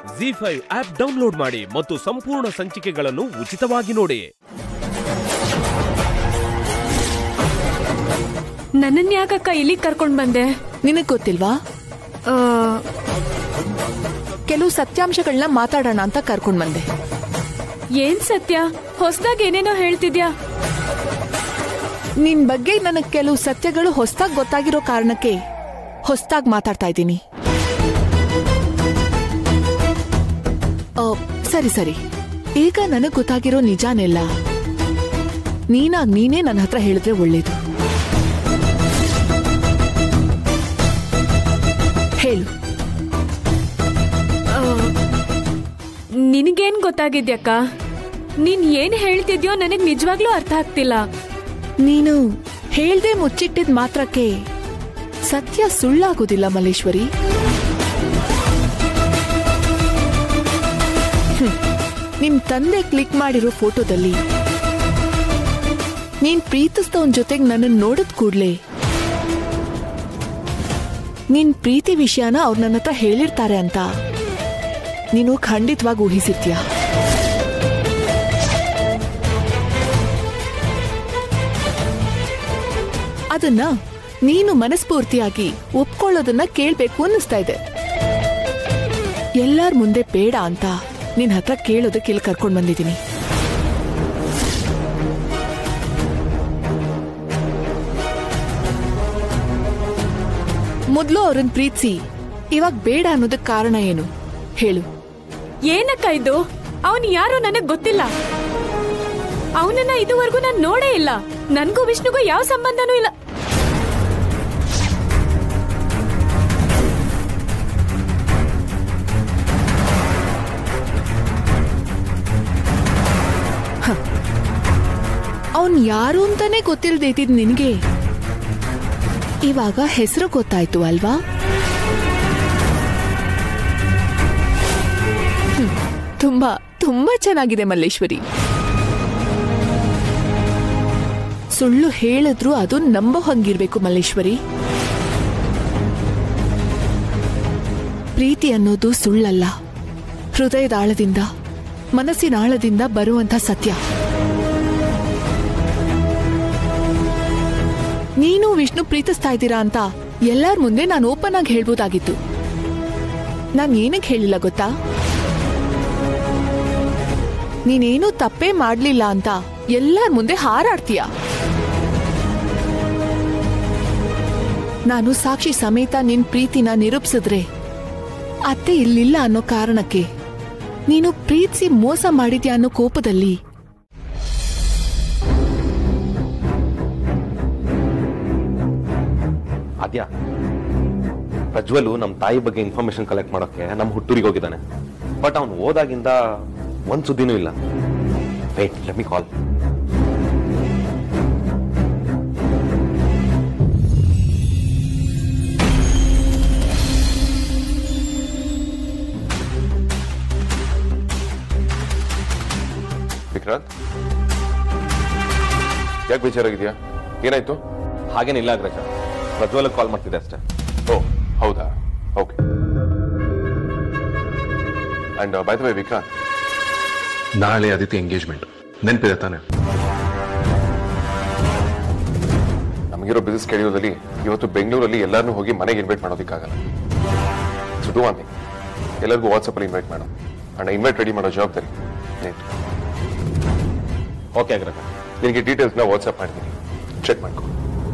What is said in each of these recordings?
G five app download ಮಾಡಿ ಮತ್ತು ಸಂಪೂರ್ಣ ಸಂಚಿಕೆಗಳನ್ನು ಉಚಿತವಾಗಿ ನೋಡಿ ನನ್ನನ್ ಯಾಕಕ್ಕ ಇಲ್ಲಿಗೆ ಕರ್ಕೊಂಡ್ ಬಂದೆ ನಿನಗ್ ಗೊತ್ತಿಲ್ವಾ ಆ, ಕೆಲವು ಸತ್ಯಾಂಶಗಳನ್ನ ಮಾತಾಡೋಣ ಅಂತ ಕರ್ಕೊಂಡ್ ಬಂದೆ ಏನ್ ಸತ್ಯ ಹೊಸ್ದಾಗ್ ಏನೇನೋ ಹೇಳ್ತಿದ್ಯಾ ನಿನ್ ಬಗ್ಗೆ ನನಗ್ ಕೆಲವು ಸತ್ಯಗಳು ಹೊಸ್ದಾಗ್ ಗೊತ್ತಾಗಿರೋ ಕಾರಣಕ್ಕೆ ಹೊಸ್ದಾಗ್ ಮಾತಾಡ್ತಾ ಇದ್ದೀನಿ ಆ, ಸರಿ ಸರಿ ಈಗ ನನಗ್ ಗೊತ್ತಾಗಿರೋ ನಿಜಾನೆಲ್ಲ ನೀನಾಗ್ ನೀನೇ ನನ್ನ ಹತ್ರ ಹೇಳಿದ್ರೆ ಒಳ್ಳೇದು ಹೇಳು ನಿನಗೇನ್ ಗೊತ್ತಾಗಿದ್ಯಕ್ಕ ನೀನ್ ಏನ್ ಹೇಳ್ತಿದ್ಯೋ ನನಗ್ ನಿಜವಾಗ್ಲೂ ಅರ್ಥ ಆಗ್ತಿಲ್ಲ ನೀನು ಹೇಳ್ದೆ ಮುಚ್ಚಿಟ್ಟಿದ್ ಮಾತ್ರಕ್ಕೆ ಸತ್ಯ ಸುಳ್ಳಾಗೋದಿಲ್ಲ ಮಲ್ಲೇಶ್ವರಿ ಹ್ಮ್. ನಿಮ್ ತಂದೆ ಕ್ಲಿಕ್ ಮಾಡಿರೋ ಫೋಟೋದಲ್ಲಿ ನೀನ್ ಪ್ರೀತಿಸಿದವನ್ ಜೊತೆಗ್ ನನ್ನ ನೋಡಿದ ಕೂಡ್ಲೆ ನಿನ್ ಪ್ರೀತಿ ವಿಷಯನ ಅವ್ರು ನನ್ನ ಹತ್ರ ಹೇಳಿರ್ತಾರೆ ಅಂತ ನೀನು ಖಂಡಿತವಾಗಿ ಊಹಿಸಿರ್ತೀಯ ಅದನ್ನ ನೀನು ಮನಸ್ಫೂರ್ತಿಯಾಗಿ ಒಪ್ಕೊಳ್ಳೋದನ್ನ ಕೇಳ್ಬೇಕು ಅನ್ನಿಸ್ತಾ ಇದೆ ಎಲ್ಲಾರ್ ಮುಂದೆ ಬೇಡ ಅಂತ ನಿನ್ ಹತ್ರ ಕೇಳೋದಕ್ಕೆ ಇಲ್ಲಿ ಕರ್ಕೊಂಡ್ ಬಂದಿದ್ದೀನಿ ಮೊದ್ಲು ಅವ್ರನ್ನ ಪ್ರೀತಿಸಿ ಇವಾಗ ಬೇಡ ಅನ್ನೋದಕ್ಕೆ ಕಾರಣ ಏನು ಹೇಳು ಏನಕ್ಕ ಇದು ಅವನ್ ಯಾರೋ ನನಗ್ ಗೊತ್ತಿಲ್ಲ ಅವನನ್ನ ಇದುವರೆಗೂ ನಾನ್ ನೋಡೇ ಇಲ್ಲ ನನ್ಗೂ ವಿಷ್ಣುಗೂ ಯಾವ ಸಂಬಂಧನೂ ಇಲ್ಲ ಅವನ್ ಯಾರು ಅಂತಾನೆ ಗೊತ್ತಿಲ್ಲದೆ ಇದ್ದಿದ್ ನಿನ್ಗೆ ಇವಾಗ ಹೆಸರು ಗೊತ್ತಾಯ್ತು ಅಲ್ವಾ ಹ್ಮ್. ತುಂಬಾ ತುಂಬಾ ಚೆನ್ನಾಗಿದೆ ಮಲ್ಲೇಶ್ವರಿ ಸುಳ್ಳು ಹೇಳಿದ್ರು ಅದು ನಂಬೋ ಹಂಗಿರ್ಬೇಕು ಮಲ್ಲೇಶ್ವರಿ ಪ್ರೀತಿ ಅನ್ನೋದು ಸುಳ್ಳಲ್ಲ ಹೃದಯದ ಆಳದಿಂದ ಮನಸ್ಸಿನ ಆಳದಿಂದ ಬರುವಂತ ಸತ್ಯ ನೀನು ವಿಷ್ಣು ಪ್ರೀತಿಸ್ತಾ ಇದ್ದೀರಾ ಅಂತ ಎಲ್ಲಾರ ಮುಂದೆ ನಾನು ಓಪನ್ ಆಗಿ ಹೇಳ್ಬೋದಾಗಿತ್ತು ನಾನು ಏನಕ್ಕೆ ಹೇಳಿಲ್ಲ ಗೊತ್ತಾ ನೀನೇನು ತಪ್ಪೇ ಮಾಡ್ಲಿಲ್ಲ ಅಂತ ಎಲ್ಲಾರ ಮುಂದೆ ಹಾರಾಡ್ತೀಯ ನಾನು ಸಾಕ್ಷಿ ಸಮೇತ ನಿನ್ ಪ್ರೀತಿನ ನಿರೂಪಿಸಿದ್ರೆ ಅತ್ತೆ ಇಲ್ಲಿಲ್ಲ ಅನ್ನೋ ಕಾರಣಕ್ಕೆ ನೀನು ಪ್ರೀತಿಸಿ ಮೋಸ ಮಾಡಿದ್ಯಾ ಅನ್ನೋ ಕೋಪದಲ್ಲಿ ಆದ್ಯ ಪ್ರಜ್ವಲು ನಮ್ಮ ತಾಯಿ ಬಗ್ಗೆ ಇನ್ಫಾರ್ಮೇಶನ್ ಕಲೆಕ್ಟ್ ಮಾಡೋಕೆ ನಮ್ಮ ಹುಟ್ಟೂರಿಗೆ ಹೋಗಿದ್ದಾನೆ ಬಟ್ ಅವ್ನು ಹೋದಾಗಿಂದ ಒಂದ್ ಸುದ್ದಿನೂ ಇಲ್ಲ wait let me call Vikrant ಯಾಕೆ ಬೇಜಾರಾಗಿದ್ಯಾ ಏನಾಯ್ತು ಹಾಗೇನಿಲ್ಲ ಅಗ್ರಜ ಪ್ರಜ್ವಲ್ ಕಾಲ್ ಮಾಡ್ತಿದ್ದೆ ಅಷ್ಟೇ ಓ ಹೌದಾ okay and by the way Vikrant ನಾಳೆ ಅದಿತಿ ಎಂಗೇಜ್ಮೆಂಟ್ ನೆನಪಿದೆ ತಾನೆ ನಮಗಿರೋ ಬಿಸಿನೆಸ್ ಸ್ಕೆಡ್ಯೂಲಲ್ಲಿ ಇವತ್ತು ಬೆಂಗಳೂರಲ್ಲಿ ಎಲ್ಲರನ್ನೂ ಹೋಗಿ ಮನೆಗೆ ಇನ್ವೈಟ್ ಮಾಡೋದಕ್ಕಾಗಲ್ಲ ಸೊ ಡೂ ಒನ್ ಥಿಂಗ್ ಎಲ್ಲರಿಗೂ ವಾಟ್ಸಪ್ಪಲ್ಲಿ ಇನ್ವೈಟ್ ಮಾಡು ಅಂಡ್ ಇನ್ವೈಟ್ ರೆಡಿ ಮಾಡೋ ಜವಾಬ್ದಾರಿ ನಿಂತು ಓಕೆ ಅಗ್ರಜ ನಿನಗೆ ಡೀಟೇಲ್ಸ್ನ ವಾಟ್ಸಪ್ ಮಾಡ್ತೀನಿ ಚೆಕ್ ಮಾಡ್ಕೊ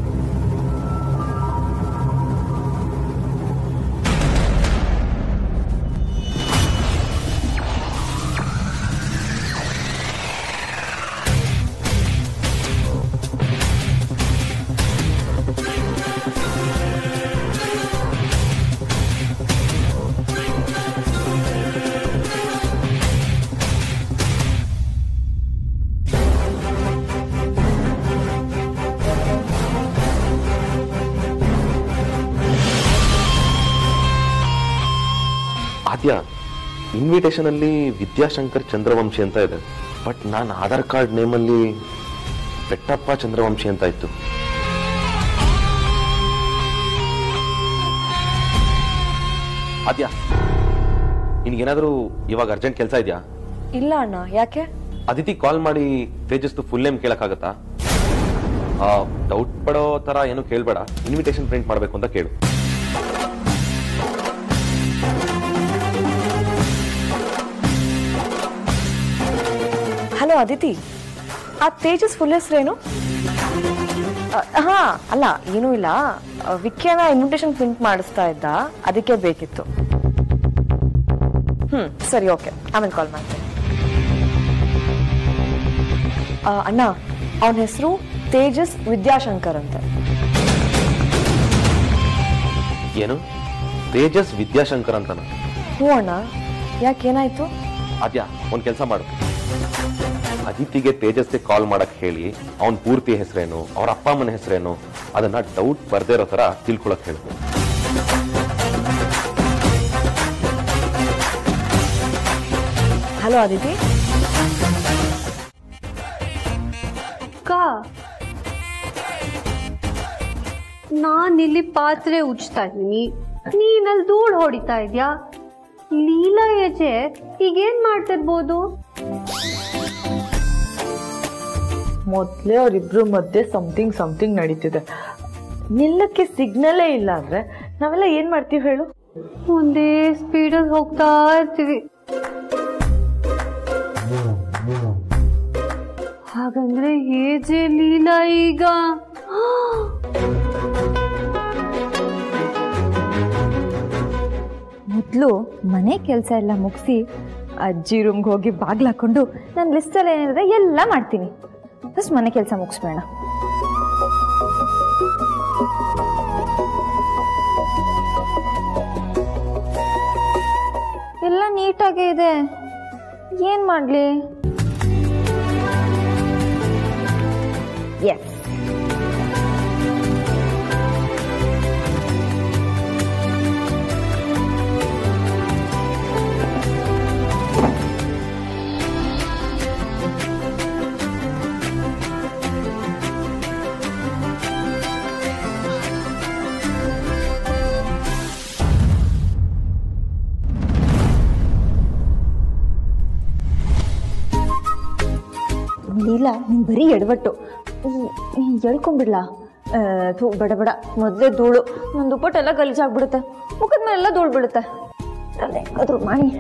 ಆದ್ಯ ಇನ್ವಿಟೇಷನ್ ಅಲ್ಲಿ ವಿದ್ಯಾಶಂಕರ್ ಚಂದ್ರವಂಶಿ ಅಂತ ಇದೆ ಬಟ್ ನಾನು ಆಧಾರ್ ಕಾರ್ಡ್ ನೇಮಲ್ಲಿ ಬೆಟ್ಟಪ್ಪ ಚಂದ್ರವಂಶಿ ಅಂತ ಇತ್ತು ಆದ್ಯ ನಿನ್ಗೇನಾದ್ರೂ ಇವಾಗ ಅರ್ಜೆಂಟ್ ಕೆಲಸ ಇದೆಯಾ ಇಲ್ಲ ಅಣ್ಣ ಯಾಕೆ ಅದಿತಿ ಕಾಲ್ ಮಾಡಿ ತೇಜಸ್ದು ಫುಲ್ ನೇಮ್ ಕೇಳಕ್ಕಾಗತ್ತಾ ಡೌಟ್ ಪಡೋ ತರ ಏನು ಕೇಳಬೇಡ ಇನ್ವಿಟೇಷನ್ ಪ್ರಿಂಟ್ ಮಾಡಬೇಕು ಅಂತ ಕೇಳು ಹಲೋ ಅದಿತಿ ಆ ತೇಜಸ್ ಫುಲ್ ಹೆಸರೇನು ಹಾ ಅಲ್ಲ ಏನೂ ಇಲ್ಲ ಆ, ವಿಕ್ಕಿಯನ ಇನ್ವಿಟೇಷನ್ ಪ್ರಿಂಟ್ ಮಾಡಿಸ್ತಾ ಇದ್ದ ಅದಕ್ಕೆ ಬೇಕಿತ್ತು ಹ್ಮ್ ಸರಿ ಓಕೆ ಆಮೇಲೆ ಕಾಲ್ ಮಾಡ್ತೀನಿ ಆ, ಅಣ್ಣ ಅವನ ಹೆಸರು ತೇಜಸ್ ವಿದ್ಯಾಶಂಕರ್ ಅಂತೆ ಏನು ತೇಜಸ್ ವಿದ್ಯಾಶಂಕರ್ ಅಂತನ ಹ್ಞೂ ಅಣ್ಣ ಯಾಕೇನಾಯ್ತು ಅದ್ಯಾ ಒಂದ್ ಕೆಲಸ ಮಾಡು ಅದಿತಿಗೆ ತೇಜಸ್ಗೆ ಕಾಲ್ ಮಾಡಕ್ ಹೇಳಿ ಅವನ್ ಪೂರ್ತಿ ಹೆಸರೇನು ಅವ್ರ ಅಪ್ಪ ಅಮ್ಮನ ಹೆಸರೇನು ಅದನ್ನ ಡೌಟ್ ಬರ್ದೇ ಇರೋ ತರ ತಿಳ್ಕೊಳಕ್ ಹೇಳು ಹಲೋ ಅದಿತಿ ಅಕ್ಕ ನಾನಿಲ್ಲಿ ಪಾತ್ರೆ ಉಜ್ತಾ ಇದ್ದೀನಿ ನೀನಲ್ಲಿ ಧೂಳು ಹೊಡಿತಾ ಇದ್ಯಾ ಲೀಲಾ ಯಜೆ ಈಗೇನ್ ಮಾಡ್ತಿರ್ಬೋದು ಮೊದಲೇ ಅವರಿಬ್ರು ಮಧ್ಯೆ ಸಮಥಿಂಗ್ ಸಮಥಿಂಗ್ ನಡೀತಿದೆ ನಿಲ್ಲಕ್ಕೆ ಸಿಗ್ನಲೇ ಇಲ್ಲ ಅಂದ್ರೆ ನಾವೆಲ್ಲ ಏನ್ ಮಾಡ್ತೀವಿ ಹೇಳು ಒಂದೇ ಸ್ಪೀಡಲ್ಲಿ ಹೋಗ್ತಾ ಇರ್ತೀವಿ ಹಾಗಂದ್ರೆ ಏಜೆ ಲೀಲಾ ಈಗ ಮೊದಲು ಮನೆ ಕೆಲಸ ಎಲ್ಲ ಮುಗಿಸಿ ಅಜ್ಜಿ ರೂಮ್ಗೆ ಹೋಗಿ ಬಾಗ್ಲು ಹಾಕೊಂಡು ನನ್ನ ಲಿಸ್ಟಲ್ಲಿ ಏನಿದೆ ಎಲ್ಲ ಮಾಡ್ತೀನಿ ಫಸ್ಟ್ ಮನೆ ಕೆಲಸ ಮುಗಿಸ್ಬೇಡ ಎಲ್ಲ ನೀಟಾಗೇ ಇದೆ ಏನು ಮಾಡಲಿ ಎಸ್ ಲೀಲಾ ನೀನು ಬರೀ ಎಡವಟ್ಟು ಎಳ್ಕೊಂಬಿಡ್ಲಾ ಥೂ ಬೇಡ ಬೇಡ ಮೊದಲೇ ಧೂಳು ನನ್ನ ದುಪ್ಪಟ್ಟೆಲ್ಲ ಗಲೀಜಾಗ್ಬಿಡುತ್ತೆ ಮುಖದ ಮೇಲೆಲ್ಲ ಧೂಳು ಬೀಳುತ್ತೆ ಅದೇ ಅದ್ರ ಮಾಡಿ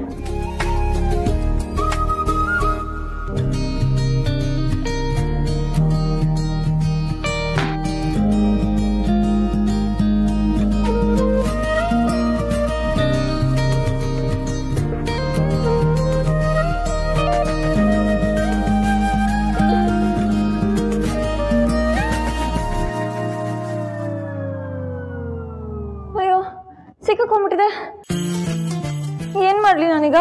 ಅಯ್ಯೋ ಸಿಕ್ಕಾಕೊಂಡ್ಬಿಟ್ಟಿದೆ ಏನ್ ಮಾಡ್ಲಿ ನಾನೀಗ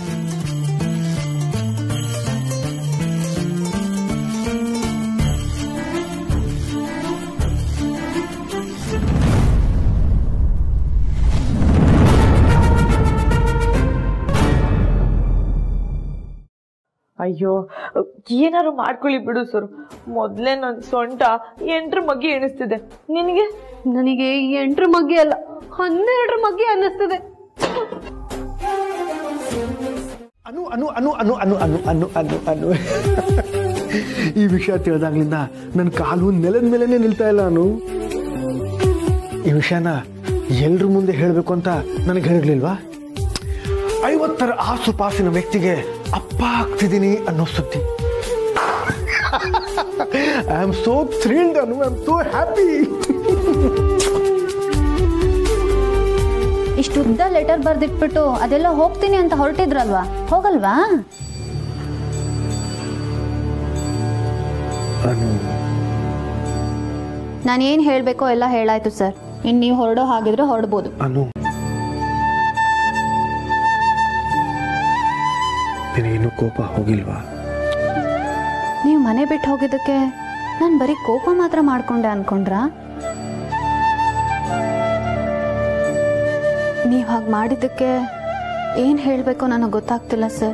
ಅಯ್ಯೋ ಏನಾರು ಮಾಡ್ಕೊಳ್ಳಿ ಬಿಡು ಸರ್ ಮೊದಲೇ ನನ್ನ ಸೊಂಟ ಎಂಟ್ರ ಮಗ್ಗಿ ಎಣಿಸ್ತಿದೆ ನಿನಗೆ ನನಗೆ ಎಂಟ್ರ ಮಗ್ಗೆ ಅಲ್ಲ ಹನ್ನೆರಡರ ಮಗ್ಗೆ ಅನ್ನಿಸ್ತದೆ ಅನು ಅನು ಅನು ಅನು ಅನು ಅನು ಅನು ಅನು ಅನು ಈ ವಿಷಯ ತಿಳಿದಾಗ್ಲಿಂದ ನನ್ನ ಕಾಲು ನೆಲದ ಮೇಲೆನೆ ನಿಲ್ತಾ ಇಲ್ಲ ಅನು ಈ ವಿಷಯನ ಎಲ್ರ ಮುಂದೆ ಹೇಳಬೇಕು ಅಂತ ನನಗೆ ಹೇಳಿರ್ಲಿಲ್ವಾ ಐವತ್ತರ ಆಸುಪಾಸಿನ ವ್ಯಕ್ತಿಗೆ ಅಪ್ಪ ಆಗ್ತಿದ್ದೀನಿ ಅನ್ನೋ ಸುದ್ದಿ I am so thrilled Anu I am so happy ಇಷ್ಟು ಉದ್ದ ಲೆಟರ್ ಬರ್ದಿಟ್ಬಿಟ್ಟು ಅದೆಲ್ಲ ಹೋಗ್ತೀನಿ ಅಂತ ಹೊರಟಿದ್ರಲ್ವಾ ಹೋಗಲ್ವಾ ಅನು ನಾನೇನು ಹೇಳಬೇಕೋ ಎಲ್ಲ ಹೇಳಾಯ್ತು ಸರ್ ಇನ್ನು ನೀವು ಹೊರಡೋ ಹಾಗಿದ್ರೆ ಹೊರಡ್ಬೋದು ಅನು ನಿನಗಿನ್ನೂ ಕೋಪ ಹೋಗಿಲ್ವಾ ನೀವು ಮನೆ ಬಿಟ್ಟು ಹೋಗಿದ್ದಕ್ಕೆ ನಾನು ಬರೀ ಕೋಪ ಮಾತ್ರ ಮಾಡ್ಕೊಂಡೆ ಅನ್ಕೊಂಡ್ರಾ ನೀವು ಹಾಗೆ ಮಾಡಿದ್ದಕ್ಕೆ ಏನು ಹೇಳಬೇಕೋ ನನಗೆ ಗೊತ್ತಾಗ್ತಿಲ್ಲ ಸರ್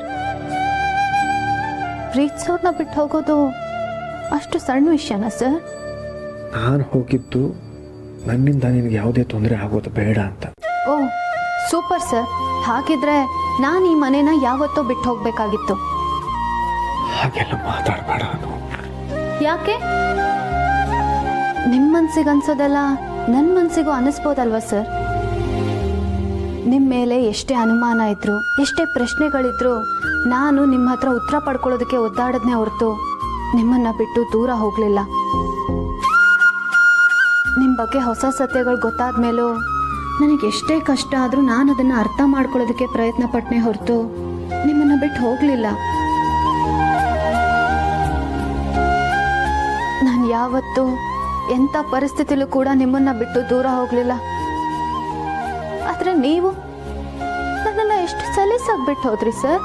ಪ್ರೀತಿಸೋರ್ನ ಬಿಟ್ಟು ಹೋಗೋದು ಅಷ್ಟು ಸಣ್ಣ ವಿಷಯನಾ ಸರ್ ನಾನು ಹೋಗಿದ್ದು ನನ್ನಿಂದ ನಿನಗೆ ಯಾವುದೇ ತೊಂದರೆ ಆಗೋದು ಬೇಡ ಅಂತ ಓ ಸೂಪರ್ ಸರ್ ಹಾಗಿದ್ರೆ ನಾನು ಈ ಮನೇನ ಯಾವತ್ತೋ ಬಿಟ್ಟು ಹೋಗ್ಬೇಕಾಗಿತ್ತು ಹಾಗೆಲ್ಲ ಮಾತಾಡಬೇಡ ಅನು ಯಾಕೆ ನಿಮ್ಮ ಮನ್ಸಿಗೆ ಅನ್ಸೋದೆಲ್ಲ ನನ್ನ ಮನ್ಸಿಗೂ ಅನಿಸ್ಬೋದಲ್ವಾ ಸರ್ ನಿಮ್ಮ ಮೇಲೆ ಎಷ್ಟೇ ಅನುಮಾನ ಇದ್ರು ಎಷ್ಟೇ ಪ್ರಶ್ನೆಗಳಿದ್ರು ನಾನು ನಿಮ್ಮ ಹತ್ರ ಉತ್ತರ ಪಡ್ಕೊಳ್ಳೋದಕ್ಕೆ ಒದ್ದಾಡದ್ನೇ ಹೊರತು ನಿಮ್ಮನ್ನ ಬಿಟ್ಟು ದೂರ ಹೋಗಲಿಲ್ಲ ನಿಮ್ಮ ಬಗ್ಗೆ ಹೊಸ ಸತ್ಯಗಳು ಗೊತ್ತಾದ ಮೇಲೂ ನನಗೆ ಎಷ್ಟೇ ಕಷ್ಟ ಆದರೂ ನಾನು ಅದನ್ನು ಅರ್ಥ ಮಾಡ್ಕೊಳ್ಳೋದಕ್ಕೆ ಪ್ರಯತ್ನ ಪಟ್ಟನೆ ಹೊರತು ನಿಮ್ಮನ್ನು ಬಿಟ್ಟು ಹೋಗಲಿಲ್ಲ ನಾನು ಯಾವತ್ತೂ ಎಂಥ ಪರಿಸ್ಥಿತಿಲೂ ಕೂಡ ನಿಮ್ಮನ್ನ ಬಿಟ್ಟು ದೂರ ಹೋಗಲಿಲ್ಲ ಆದರೆ ನೀವು ನನ್ನನ್ನ ಎಷ್ಟು ಸಲೀಸಾಗಿ ಬಿಟ್ಟು ಹೋದ್ರಿ ಸರ್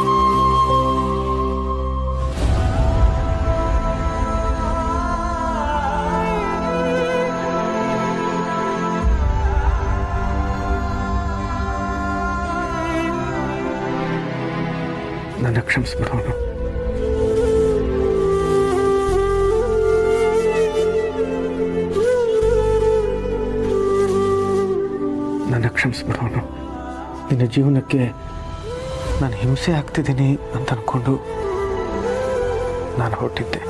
ನನ್ನ ಕ್ಷಮಿಸ್ಬಿಡೋನು ನನ್ನ ಕ್ಷಮಿಸ್ಬಿಡೋನು ನಿನ್ನ ಜೀವನಕ್ಕೆ ನಾನು ಹಿಂಸೆ ಆಗ್ತಿದ್ದೀನಿ ಅಂತ ಅನ್ಕೊಂಡು ನಾನು ಹೊರಟಿದ್ದೆ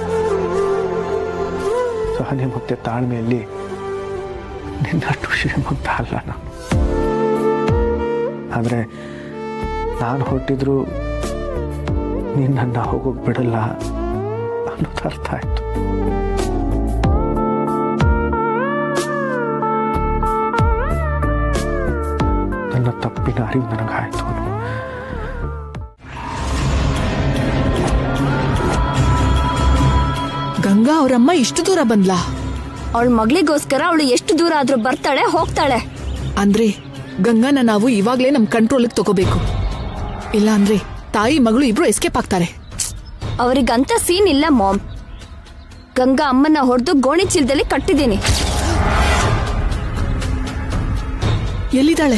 ಸಹನೆ ಮತ್ತೆ ತಾಳ್ಮೆಯಲ್ಲಿ ನಿನ್ನಷ್ಟು ಶ್ರೀಮಂತ ಅಲ್ಲ ನಾನು ಆದರೆ ನಾನು ಹೊರಟಿದ್ರು ನೀನು ನನ್ನ ಹೋಗೋಕೆ ಬಿಡಲ್ಲ ಅನ್ನೋದು ಅರ್ಥ ಆಯ್ತು ನನ್ನ ತಪ್ಪಿನ ಅರಿವು ನನಗಾಯ್ತು ಗಂಗಾ ಅವರಮ್ಮ ಇಷ್ಟು ದೂರ ಬಂದ್ಲಾ ಅವಳ ಮಗಳಿಗೋಸ್ಕರ ಅವಳು ಎಷ್ಟು ದೂರ ಆದ್ರೂ ಬರ್ತಾಳೆ ಹೋಗ್ತಾಳೆ ಅಂದ್ರೆ ಗಂಗಾನ ನಾವು ಇವಾಗ್ಲೇ ನಮ್ ಕಂಟ್ರೋಲ್ಗೆ ತಗೋಬೇಕು ಇಲ್ಲ ಅಂದ್ರೆ ತಾಯಿ ಮಗಳು ಇಬ್ರು ಎಸ್ಕೇಪ್ ಆಗ್ತಾರೆ ಅವರಿಗಂತ ಸೀನ್ ಇಲ್ಲ ಮಾಮ್ ಗಂಗಾ ಅಮ್ಮನ ಹೊಡೆದು ಗೋಣಿ ಚೀಲದಲ್ಲಿ ಕಟ್ಟಿದ್ದೀನಿ ಎಲ್ಲಿದ್ದಾಳೆ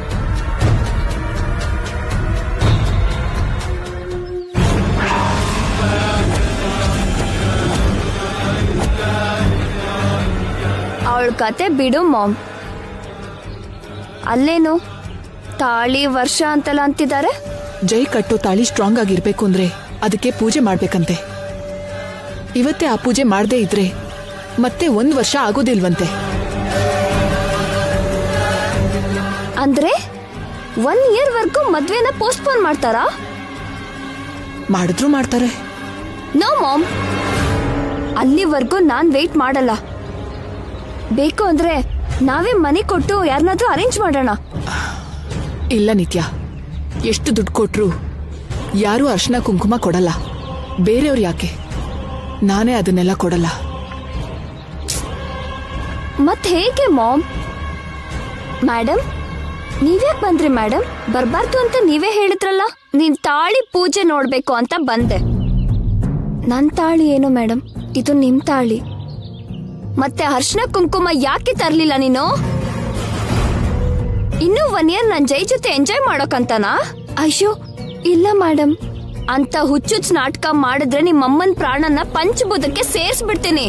ಅವಳ ಕತೆ ಬಿಡು ಮಾಮ್ ಅಲ್ಲೇನು ತಾಳಿ ವರ್ಷ ಅಂತೆಲ್ಲ ಅಂತಿದ್ದಾರೆ ಜೈ ಕಟ್ಟೋ ತಾಳಿ ಸ್ಟ್ರಾಂಗ್ ಆಗಿರ್ಬೇಕು ಅಂದ್ರೆ ಅದಕ್ಕೆ ಪೂಜೆ ಮಾಡ್ಬೇಕಂತೆ ಇವತ್ತೇ ಆ ಪೂಜೆ ಮಾಡದೇ ಇದ್ರೆ ಮತ್ತೆ ಒಂದ್ ವರ್ಷ ಆಗೋದಿಲ್ವಂತೆ ಅಂದ್ರೆ ಒನ್ ಇಯರ್ ವರ್ಗೂ ಮದ್ವೆನ ಪೋಸ್ಟ್ಪೋನ್ ಮಾಡ್ತಾರಾ ಮಾಡಿದ್ರು ಮಾಡ್ತಾರೆ ನೋ ಮಾಮ್ ಅಲ್ಲಿವರೆಗೂ ನಾನ್ ವೇಟ್ ಮಾಡಲ್ಲ ಬೇಕು ಅಂದ್ರೆ ನಾವೇ ಮನೆ ಕೊಟ್ಟು ಯಾರನ್ನಾದ್ರೂ ಅರೇಂಜ್ ಮಾಡೋಣ ಇಲ್ಲ ನಿತ್ಯ ಎಷ್ಟು ದುಡ್ಡು ಕೊಟ್ರು ಯಾರೂ ಅರ್ಶನ ಕುಂಕುಮ ಕೊಡಲ್ಲ ಬೇರೆಯವ್ರು ಯಾಕೆ ನಾನೇ ಅದನ್ನೆಲ್ಲ ಕೊಡಲ್ಲ ಮತ್ ಹೇಗೆ ಮಾಮ್ ಮೇಡಮ್ ನೀವ್ಯಾಕ್ ಬಂದ್ರಿ ಮೇಡಮ್ ಬರ್ಬಾರ್ದು ಅಂತ ನೀವೇ ಹೇಳಿದ್ರಲ್ಲ ನೀನ್ ತಾಳಿ ಪೂಜೆ ನೋಡ್ಬೇಕು ಅಂತ ಬಂದೆ ನನ್ ತಾಳಿ ಏನು ಮೇಡಮ್ ಇದು ನಿಮ್ ತಾಳಿ ಮತ್ತೆ ಅರ್ಶನ ಕುಂಕುಮ ಯಾಕೆ ತರ್ಲಿಲ್ಲ ನೀನು ಇನ್ನೂ ಒನ್ ಇಯರ್ ನನ್ ಜೈ ಜೊತೆ ಎಂಜಾಯ್ ಮಾಡೋಕಂತನಾ ಅಯ್ಯೋ ಇಲ್ಲ ಮೇಡಮ್ ಅಂತ ಹುಚ್ಚುಚ್ಚ್ ನಾಟಕ ಮಾಡಿದ್ರೆ ನಿಮ್ಮ ಅಮ್ಮನ್ ಪ್ರಾಣನ ಪಂಚಭೂತಕ್ಕೆ ಸೇರ್ಸ್ಬಿಡ್ತೀನಿ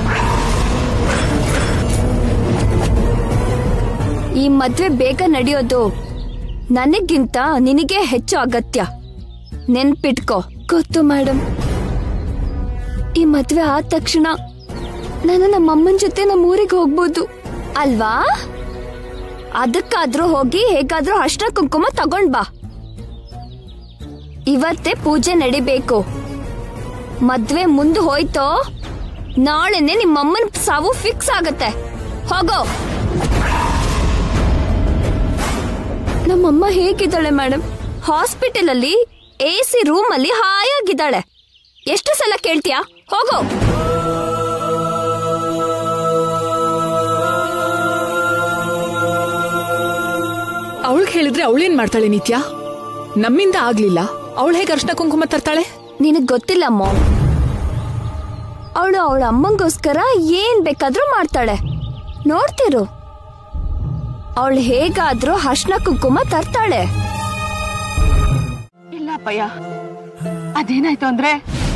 ಈ ಮದ್ವೆ ಬೇಗ ನಡೆಯೋದು ನನಗಿಂತ ನಿನಗೆ ಹೆಚ್ಚು ಅಗತ್ಯ ನೆನ್ಪಿಟ್ಕೋ ಗೊತ್ತು ಮೇಡಮ್ ಈ ಮದ್ವೆ ಆದ ತಕ್ಷಣ ನಾನು ನಮ್ಮ ಅಮ್ಮನ ಜೊತೆ ನಮ್ಮ ಊರಿಗೆ ಹೋಗ್ಬೋದು ಅಲ್ವಾ ಅದಕ್ಕಾದ್ರೂ ಹೋಗಿ ಹೇಗಾದ್ರೂ ಅಷ್ಟ ಕುಂಕುಮ ತಗೊಂಡ್ ಬಾ ಇವತ್ತೇ ಪೂಜೆ ನಡಿಬೇಕು ಮದ್ವೆ ಮುಂದೆ ಹೋಯ್ತೋ ನಾಳೆನೆ ನಿಮ್ಮಮ್ಮನ ಸಾವು ಫಿಕ್ಸ್ ಆಗತ್ತೆ ಹೋಗೋ ನಮ್ಮಮ್ಮ ಹೇಗಿದ್ದಾಳೆ ಮೇಡಮ್ ಹಾಸ್ಪಿಟಲ್ ಅಲ್ಲಿ ಎ ಸಿ ರೂಮ್ ಅಲ್ಲಿ ಹಾಯಾಗಿದ್ದಾಳೆ ಎಷ್ಟು ಸಲ ಕೇಳ್ತೀಯಾ ಹೋಗೋ ಅವಳಿಗೆ ಹೇಳಿದ್ರೆ ಅವಳೇನ್ ಮಾಡ್ತಾಳೆ ನಿತ್ಯ ನಮ್ಮಿಂದ ಆಗ್ಲಿಲ್ಲ ಅವಳು ಹೇಗೆ ಅರ್ಶನ ಕುಂಕುಮ ತರ್ತಾಳೆ ನಿನಗ್ ಗೊತ್ತಿಲ್ಲ ಮಾಮ್ ಅವಳು ಅವಳ ಅಮ್ಮಂಗೋಸ್ಕರ ಏನ್ ಬೇಕಾದ್ರೂ ಮಾಡ್ತಾಳೆ ನೋಡ್ತಿರು ಅವಳು ಹೇಗಾದ್ರೂ ಅರ್ಶನ ಕುಂಕುಮ ತರ್ತಾಳೆ ಇಲ್ಲ ಅಪ್ಪಯ್ಯ ಅದೇನಾಯ್ತು ಅಂದ್ರೆ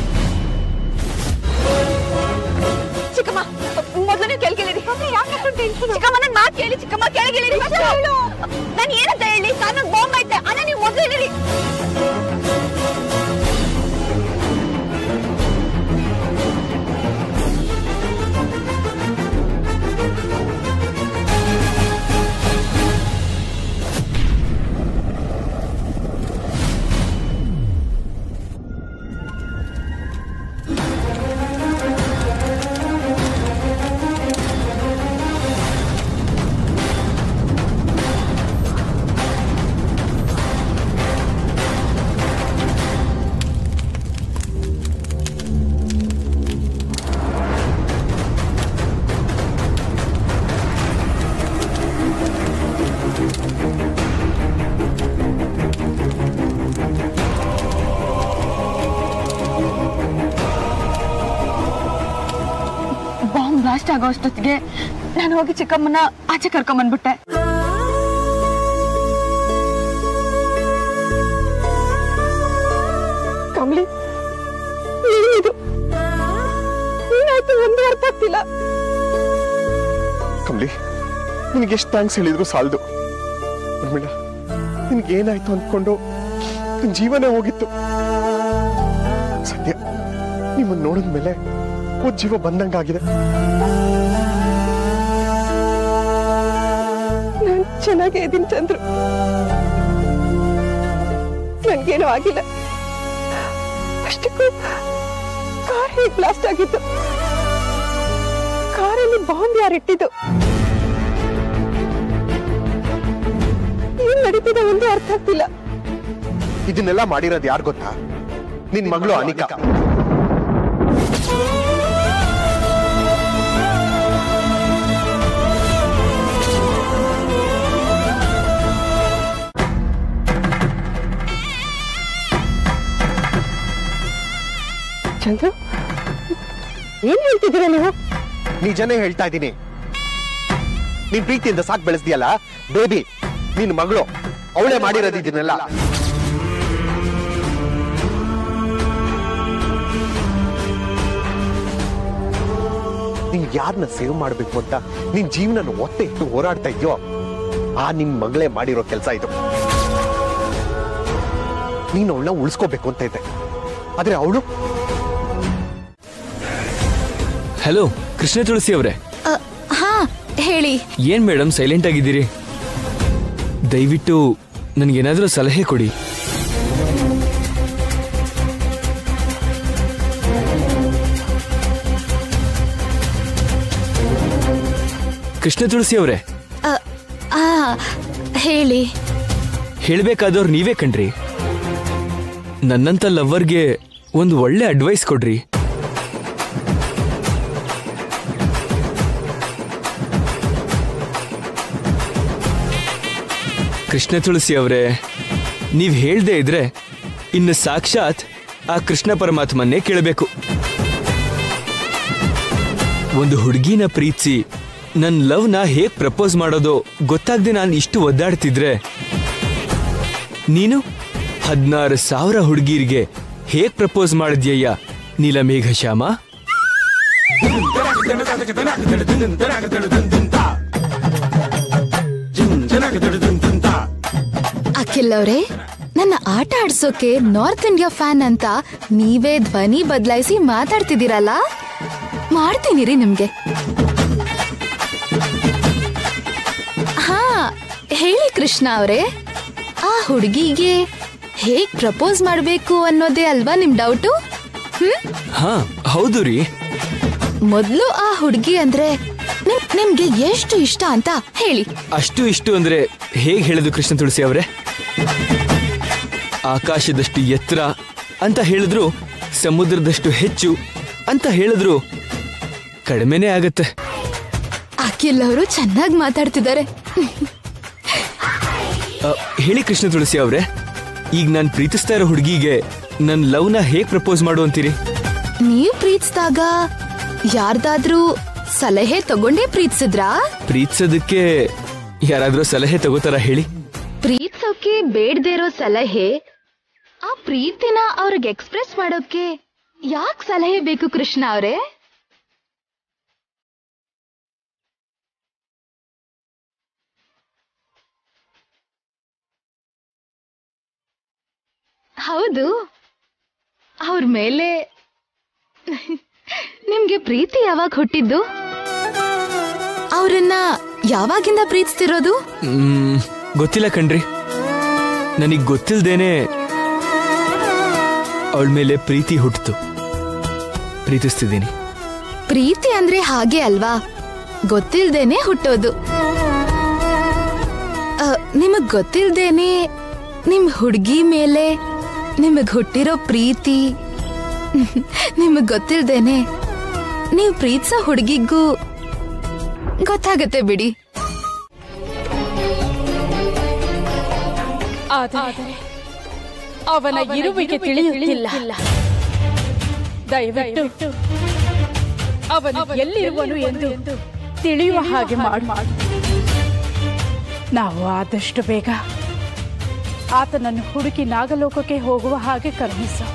ಚಿಕ್ಕಮ್ಮ ಮೊದಲು ನೀವು ಕೆಳಗಿಳಿರಿ ಚಿಕ್ಕಮ್ಮ ನನ್ನ ಮಾತು ಕೇಳಿ ಚಿಕ್ಕಮ್ಮ ಕೆಳಗಿಳಿರಿ ನಾನು ಏನಂತ ಹೇಳಿ ನಾನು ಬಾಂಬ್ ಐತೆ ಅಣ್ಣ ನೀವು ಮೊದ್ಲೇ ನಡಿ ಬಾಂಬ್ ಬ್ಲಾಸ್ಟ್ ಆಗೋ ಅಷ್ಟೊತ್ತಿಗೆ ನಾನು ಹೋಗಿ ಚಿಕ್ಕಮ್ಮನ ಆಚೆ ಕರ್ಕೊಂಬಂದ್ಬಿಟ್ಟೆ ಕಮಲಿ ಏನಿದು ಏನಾಯ್ತು ಒಂದು ಅರ್ಥ ಆಗ್ತಿಲ್ಲ ಕಮ್ಲಿ ನಿನಗೆ ಎಷ್ಟು ಥ್ಯಾಂಕ್ಸ್ ಹೇಳಿದ್ರು ಸಾಲದು ಉರ್ಮಿಳ ನಿನಗೆ ಏನಾಯ್ತು ಅಂದ್ಕೊಂಡು ನಿನ್ ಜೀವನೇ ಹೋಗಿತ್ತು ಸದ್ಯ ನಿಮ್ಮನ್ನ ನೋಡಿದ್ಮೇಲೆ ಒಂದು ಜೀವ ಬಂದಂಗಾಗಿದೆ ನಾನು ಚೆನ್ನಾಗೇ ಇದ್ದೀನಿ ಚಂದ್ರು ನನ್ಗೇನು ಆಗಿಲ್ಲ ಅಷ್ಟಕ್ಕೂ ಕಾರ್ ಹೇಗೆ ಬ್ಲಾಸ್ಟ್ ಆಗಿತ್ತು ಕಾರಲ್ಲಿ ಬಾಂಬ್ ಯಾರಿಟ್ಟಿದ್ದು ಏನ್ ನಡೀತಿದೆ ಒಂದು ಅರ್ಥ ಆಗ್ತಿಲ್ಲ ಇದನ್ನೆಲ್ಲ ಮಾಡಿರೋದು ಯಾರು ಗೊತ್ತಾ ನಿನ್ ಮಗಳು ಅನಿಕಾ ಚಂದ್ರು ಏನ್ ಹೇಳ್ತಿದ್ದೀರಾ ನೀವು ನಿಜನೇ ಹೇಳ್ತಾ ಇದ್ದೀನಿ ನೀನ್ ಪ್ರೀತಿಯಿಂದ ಸಾಕ್ ಬೆಳೆಸ್ದಿಯಲ್ಲ ಬೇಬಿ ನಿನ್ ಮಗಳು ಅವಳೇ ಮಾಡಿರೋದು ಇದನ್ನೆಲ್ಲ ನೀನ್ ಯಾರನ್ನ ಸೇವ್ ಮಾಡ್ಬೇಕು ಅಂತ ನಿನ್ ಜೀವನ ಒತ್ತೆ ಇಟ್ಟು ಹೋರಾಡ್ತಾ ಇದೆಯೋ ಆ ನಿನ್ ಮಗಳೇ ಮಾಡಿರೋ ಕೆಲಸ ಇದು ನೀನ್ ಅವಳನ್ನ ಉಳಿಸ್ಕೋಬೇಕು ಅಂತ ಇದ್ದೆ ಆದ್ರೆ ಅವಳು ಹಲೋ ಕೃಷ್ಣ ತುಳಸಿ ಅವರೇ ಹಾ ಹೇಳಿ ಏನ್ ಮೇಡಮ್ ಸೈಲೆಂಟ್ ಆಗಿದ್ದೀರಿ ದಯವಿಟ್ಟು ನನಗೇನಾದ್ರೂ ಸಲಹೆ ಕೊಡಿ ಕೃಷ್ಣ ತುಳಸಿ ಅವರೇ ಅ, ಆ, ಹೇಳಿ ಹೇಳ್ಬೇಕಾದವ್ರು ನೀವೇ ಕಣ್ರಿ ನನ್ನಂತ ಲವ್ವರ್ಗೆ ಒಂದು ಒಳ್ಳೆ ಅಡ್ವೈಸ್ ಕೊಡ್ರಿ ಕೃಷ್ಣ ತುಳಸಿ ಅವರೇ ನೀವ್ ಹೇಳ್ದೇ ಇದ್ರೆ ಇನ್ನು ಸಾಕ್ಷಾತ್ ಆ ಕೃಷ್ಣ ಪರಮಾತ್ಮನ್ನೇ ಕೇಳಬೇಕು ಒಂದು ಹುಡುಗಿನ ಪ್ರೀತಿಸಿ ನನ್ ಲವ್ನ ಹೇಗ್ ಪ್ರಪೋಸ್ ಮಾಡೋದು ಗೊತ್ತಾಗ್ದೆ ನಾನು ಇಷ್ಟು ಒದ್ದಾಡ್ತಿದ್ರೆ ನೀನು ಹದಿನಾರು ಸಾವಿರ ಹುಡುಗಿರಿಗೆ ಹೇಗ್ ಪ್ರಪೋಸ್ ಮಾಡಿದ್ಯಯ್ಯ ನೀಲಮೇಘ ಶ್ಯಾಮ ಅಖಿಲ್ ಅವರೇ ನನ್ನ ಆಟ ಆಡ್ಸೋಕೆ ನಾರ್ತ್ ಇಂಡಿಯಾ ಫ್ಯಾನ್ ಅಂತ ನೀವೇ ಧ್ವನಿ ಬದಲಾಯಿಸಿ ಮಾತಾಡ್ತಿದ್ದೀರಲ್ಲ ಮಾಡ್ತೀನಿ ರೀ ನಿಮ್ಗೆ ಹಾ ಹೇಳಿ ಕೃಷ್ಣ ಅವರೇ ಆ ಹುಡುಗಿಗೆ ಹೇಗ್ ಪ್ರಪೋಸ್ ಮಾಡ್ಬೇಕು ಅನ್ನೋದೇ ಅಲ್ವಾ ನಿಮ್ ಡೌಟು ಹ್ಮ್ ಹಾ ಹೌದು ರೀ ಮೊದ್ಲು ಆ ಹುಡುಗಿ ಅಂದ್ರೆ ನಿಮ್- ನಿಮ್ಗೆ ಎಷ್ಟು ಇಷ್ಟ ಅಂತ ಹೇಳಿ ಅಷ್ಟು ಇಷ್ಟು ಅಂದ್ರೆ ಹೇಗ್ ಹೇಳೋದು ಕೃಷ್ಣ ತುಳಸಿ ಅವರೇ ಆಕಾಶದಷ್ಟು ಎತ್ತರ ಅಂತ ಹೇಳಿದ್ರು ಸಮುದ್ರದಷ್ಟು ಹೆಚ್ಚು ಅಂತ ಹೇಳಿದ್ರು ಕಡಿಮೆನೇ ಆಗತ್ತೆ ಅಖಿಲ್ ಅವರು ಚೆನ್ನಾಗಿ ಮಾತಾಡ್ತಿದ್ದಾರೆ ಅ, ಹೇಳಿ ಕೃಷ್ಣ ತುಳಸಿ ಅವರೇ ಈಗ ನಾನು ಪ್ರೀತಿಸ್ತಾ ಇರೋ ಹುಡುಗಿಗೆ ನನ್ನ ಲವ್ನ ಹೇಗ್ ಪ್ರಪೋಸ್ ಮಾಡು ಅಂತೀರಿ ನೀವ್ ಪ್ರೀತಿಸಿದಾಗ ಯಾರ್ದಾದ್ರೂ ಸಲಹೆ ತಗೊಂಡೇ ಪ್ರೀತಿಸಿದ್ರಾ ಪ್ರೀತಿಸೋದಕ್ಕೆ ಯಾರಾದ್ರೂ ಸಲಹೆ ತಗೋತಾರ ಹೇಳಿ ಪ್ರೀತಿಸೋಕೆ ಬೇಡದೇ ಇರೋ ಸಲಹೆ ಆ ಪ್ರೀತಿನ ಅವ್ರಿಗೆ ಎಕ್ಸ್ಪ್ರೆಸ್ ಮಾಡೋಕೆ ಯಾಕೆ ಸಲಹೆ ಬೇಕು ಕೃಷ್ಣ ಅವರೇ ಹೌದು ಅವ್ರ ಮೇಲೆ ನಿಮ್ಗೆ ಪ್ರೀತಿ ಯಾವಾಗ ಹುಟ್ಟಿದ್ದು ಅವ್ರನ್ನ ಯಾವಾಗಿಂದ ಪ್ರೀತಿಸ್ತಿರೋದು ಮ್, ಗೊತ್ತಿಲ್ಲ ಕಣ್ರಿ ನನಗ್ ಗೊತ್ತಿಲ್ದೇನೆ ಅವಳ ಮೇಲೆ ಪ್ರೀತಿ ಹುಟ್ಟಿತು ಪ್ರೀತಿಸ್ತಿದ್ದೀನಿ ಪ್ರೀತಿ ಅಂದ್ರೆ ಹಾಗೆ ಅಲ್ವಾ ಗೊತ್ತಿಲ್ದೇನೆ ಹುಟ್ಟೋದು ಆ, ನಿಮಗ್ ಗೊತ್ತಿಲ್ದೇನೆ ನಿಮ್ ಹುಡ್ಗಿ ಮೇಲೆ ನಿಮಗ್ ಹುಟ್ಟಿರೋ ಪ್ರೀತಿ ನಿಮಗ್ ಗೊತ್ತಿಲ್ದೇನೆ ನೀವ್ ಪ್ರೀತಿಸೋ ಹುಡುಗಿಗೂ ಗೊತ್ತಾಗತ್ತೆ ಬಿಡಿ ಆದರೆ ಅವನ ಇರುವಿಕೆ ತಿಳಿಯುತ್ತಿಲ್ಲ ದಯವಿಟ್ಟು ಅವನು ಎಲ್ಲಿರುವನು ಎಂದು ತಿಳಿಯುವ ಹಾಗೆ ಮಾಡು ನಾವು ಆದಷ್ಟು ಬೇಗ ಆತನನ್ನು ಹುಡುಕಿ ನಾಗಲೋಕಕ್ಕೆ ಹೋಗುವ ಹಾಗೆ ಕರುಣಿಸು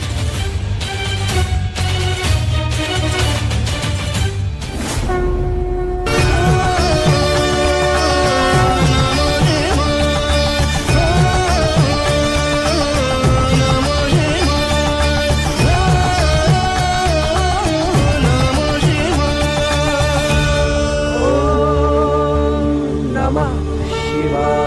ನಮಃ ಶಿವಾಯ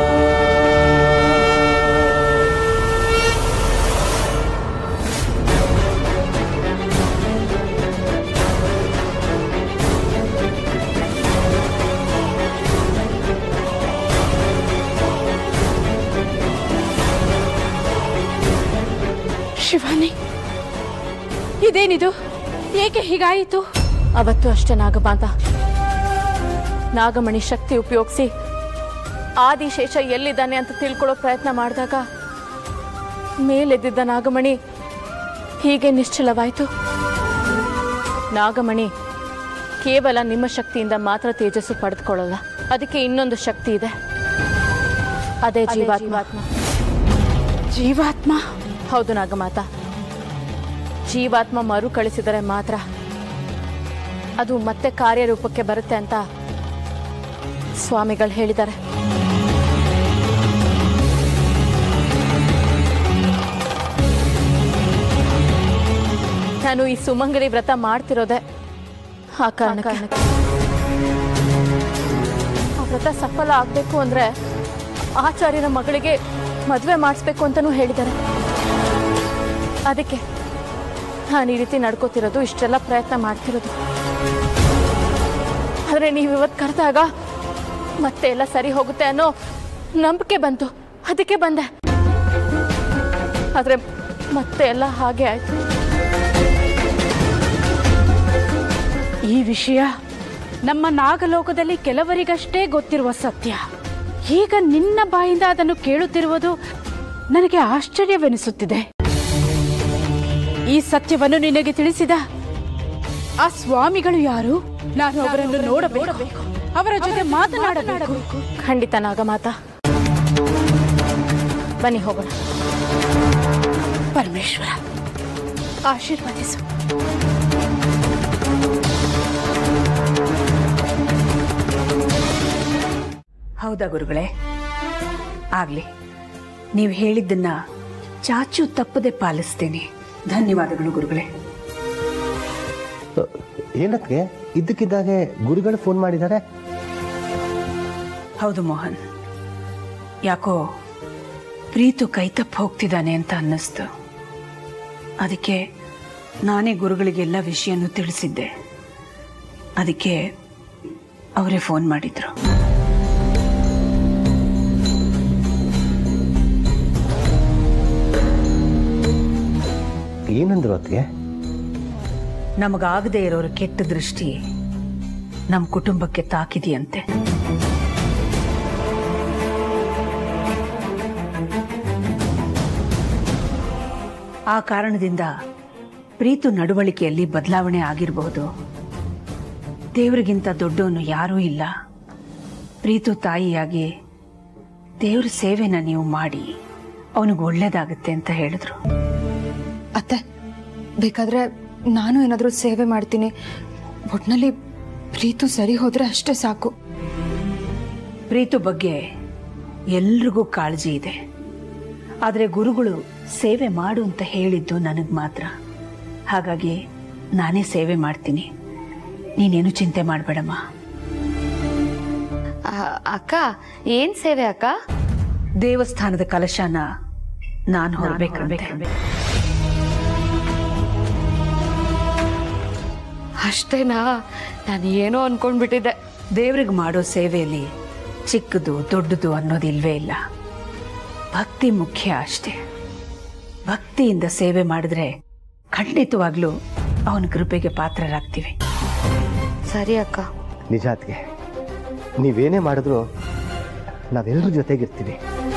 ಶಿವಾನಿ ಇದೇನಿದು ಏಕೆ ಹೀಗಾಯಿತು ಅವತ್ತು ಅಷ್ಟೇ ನಾಗಮಾತ ನಾಗಮಣಿ ಶಕ್ತಿ ಉಪಯೋಗಿಸಿ ಆದಿಶೇಷ ಎಲ್ಲಿದ್ದಾನೆ ಅಂತ ತಿಳ್ಕೊಳ್ಳೋ ಪ್ರಯತ್ನ ಮಾಡಿದಾಗ ಮೇಲೆದ್ದಿದ್ದ ನಾಗಮಣಿ ಹೀಗೆ ನಿಶ್ಚಲವಾಯಿತು ನಾಗಮಣಿ ಕೇವಲ ನಿಮ್ಮ ಶಕ್ತಿಯಿಂದ ಮಾತ್ರ ತೇಜಸ್ಸು ಪಡೆದುಕೊಳ್ಳಲ್ಲ ಅದಕ್ಕೆ ಇನ್ನೊಂದು ಶಕ್ತಿ ಇದೆ ಅದೇ ಜೀವಾತ್ಮ ಜೀವಾತ್ಮ ಹೌದು ನಾಗಮಾತ ಜೀವಾತ್ಮ ಮರುಕಳಿಸಿದರೆ ಮಾತ್ರ ಅದು ಮತ್ತೆ ಕಾರ್ಯರೂಪಕ್ಕೆ ಬರುತ್ತೆ ಅಂತ ಸ್ವಾಮಿಗಳು ಹೇಳಿದ್ದಾರೆ ನಾನು ಈ ಸುಮಂಗಲಿ ವ್ರತ ಮಾಡ್ತಿರೋದೆ ಆ ಕಾರಣಕ್ಕೆ ಆ ವ್ರತ ಸಫಲ ಆಗಬೇಕು ಅಂದ್ರೆ ಆಚಾರ್ಯನ ಮಗಳಿಗೆ ಮದುವೆ ಮಾಡಿಸ್ಬೇಕು ಅಂತಲೂ ಹೇಳಿದ್ದಾರೆ ಅದಕ್ಕೆ ನಾನು ಈ ರೀತಿ ನಡ್ಕೋತಿರೋದು ಇಷ್ಟೆಲ್ಲ ಪ್ರಯತ್ನ ಮಾಡ್ತಿರೋದು ಆದರೆ ನೀವು ಇವತ್ತು ಕರೆದಾಗ ಮತ್ತೆ ಎಲ್ಲ ಸರಿ ಹೋಗುತ್ತೆ ಅನ್ನೋ ನಂಬಿಕೆ ಬಂತು ಅದಕ್ಕೆ ಬಂದೆ ಆದರೆ ಮತ್ತೆ ಎಲ್ಲ ಹಾಗೆ ಆಯ್ತು ಈ ವಿಷಯ ನಮ್ಮ ನಾಗಲೋಕದಲ್ಲಿ ಕೆಲವರಿಗಷ್ಟೇ ಗೊತ್ತಿರುವ ಸತ್ಯ ಈಗ ನಿನ್ನ ಬಾಯಿಂದ ಅದನ್ನು ಕೇಳುತ್ತಿರುವುದು ನನಗೆ ಆಶ್ಚರ್ಯವೆನಿಸುತ್ತಿದೆ ಈ ಸತ್ಯವನ್ನು ನಿನಗೆ ತಿಳಿಸಿದ ಆ ಸ್ವಾಮಿಗಳು ಯಾರು ನಾನು ಅವರನ್ನು ನೋಡಬೇಕು ಅವರ ಜೊತೆ ಮಾತನಾಡಬೇಕು ಖಂಡಿತ ನಾಗಮಾತ ಬನ್ನಿ ಹೋಗೋಣ ಪರಮೇಶ್ವರ ಆಶೀರ್ವದಿಸು ಹೌದಾ ಗುರುಗಳೇ ಆಗ್ಲಿ ನೀವು ಹೇಳಿದ್ದನ್ನ ಚಾಚು ತಪ್ಪದೆ ಪಾಲಿಸ್ತೀನಿ ಧನ್ಯವಾದಗಳು ಗುರುಗಳೇ ಏನಕ್ಕೆ ಇದ್ದಕ್ಕಿದ್ದಾಗೆ ಗುರುಗಳು ಫೋನ್ ಮಾಡಿದ್ದಾರೆ ಹೌದು ಮೋಹನ್ ಯಾಕೋ ಪ್ರೀತು ಕೈತಪ್ಪ ಹೋಗ್ತಿದ್ದಾನೆ ಅಂತ ಅನ್ನಿಸ್ತು ಅದಕ್ಕೆ ನಾನೇ ಗುರುಗಳಿಗೆಲ್ಲ ವಿಷಯನೂ ತಿಳಿಸಿದ್ದೆ ಅದಕ್ಕೆ ಅವರೇ ಫೋನ್ ಮಾಡಿದ್ರು ಏನಂದ್ರು ಅದಕ್ಕೆ ನಮಗಾಗದೇ ಇರೋರ ಕೆಟ್ಟ ದೃಷ್ಟಿ ನಮ್ಮ ಕುಟುಂಬಕ್ಕೆ ತಾಕಿದೆಯಂತೆ ಆ ಕಾರಣದಿಂದ ಪ್ರೀತು ನಡವಳಿಕೆಯಲ್ಲಿ ಬದಲಾವಣೆ ಆಗಿರಬಹುದು ದೇವರಿಗಿಂತ ದೊಡ್ಡವನು ಯಾರೂ ಇಲ್ಲ ಪ್ರೀತು ತಾಯಿಯಾಗಿ ದೇವ್ರ ಸೇವೆನ ನೀವು ಮಾಡಿ ಅವನಿಗೆ ಒಳ್ಳೇದಾಗುತ್ತೆ ಅಂತ ಹೇಳಿದ್ರು ಅತ್ತೆ ಬೇಕಾದ್ರೆ ನಾನು ಏನಾದರೂ ಸೇವೆ ಮಾಡ್ತೀನಿ ಒಟ್ನಲ್ಲಿ ಪ್ರೀತು ಸರಿ ಹೋದ್ರೆ ಅಷ್ಟೇ ಸಾಕು ಪ್ರೀತು ಬಗ್ಗೆ ಎಲ್ರಿಗೂ ಕಾಳಜಿ ಇದೆ ಆದರೆ ಗುರುಗಳು ಸೇವೆ ಮಾಡು ಅಂತ ಹೇಳಿದ್ದು ನನಗೆ ಮಾತ್ರ ಹಾಗಾಗಿ ನಾನೇ ಸೇವೆ ಮಾಡ್ತೀನಿ ನೀನೇನು ಚಿಂತೆ ಮಾಡಬೇಡಮ್ಮ ಅಕ್ಕ ಏನ್ ಸೇವೆ ಅಕ್ಕ ದೇವಸ್ಥಾನದ ಕಲಶನ ನಾನು ಹೊರಬೇಕಂತೆ ಅಷ್ಟೇನಾ ನಾನು ಏನೋ ಅನ್ಕೊಂಡ್ಬಿಟ್ಟಿದ್ದೆ ದೇವ್ರಿಗೆ ಮಾಡೋ ಸೇವೆಯಲ್ಲಿ ಚಿಕ್ಕದು ದೊಡ್ಡದು ಅನ್ನೋದಿಲ್ವೇ ಇಲ್ಲ ಭಕ್ತಿ ಮುಖ್ಯ ಅಷ್ಟೇ ಭಕ್ತಿಯಿಂದ ಸೇವೆ ಮಾಡಿದ್ರೆ ಖಂಡಿತವಾಗ್ಲೂ ಅವನ ಕೃಪೆಗೆ ಪಾತ್ರರಾಗ್ತೀವಿ ಸರಿ ಅಕ್ಕ ನಿಜ ಅದ್ಗೆ ನೀವೇನೇ ಮಾಡಿದ್ರು ನಾವೆಲ್ಲರ ಜೊತೆಗಿರ್ತೀವಿ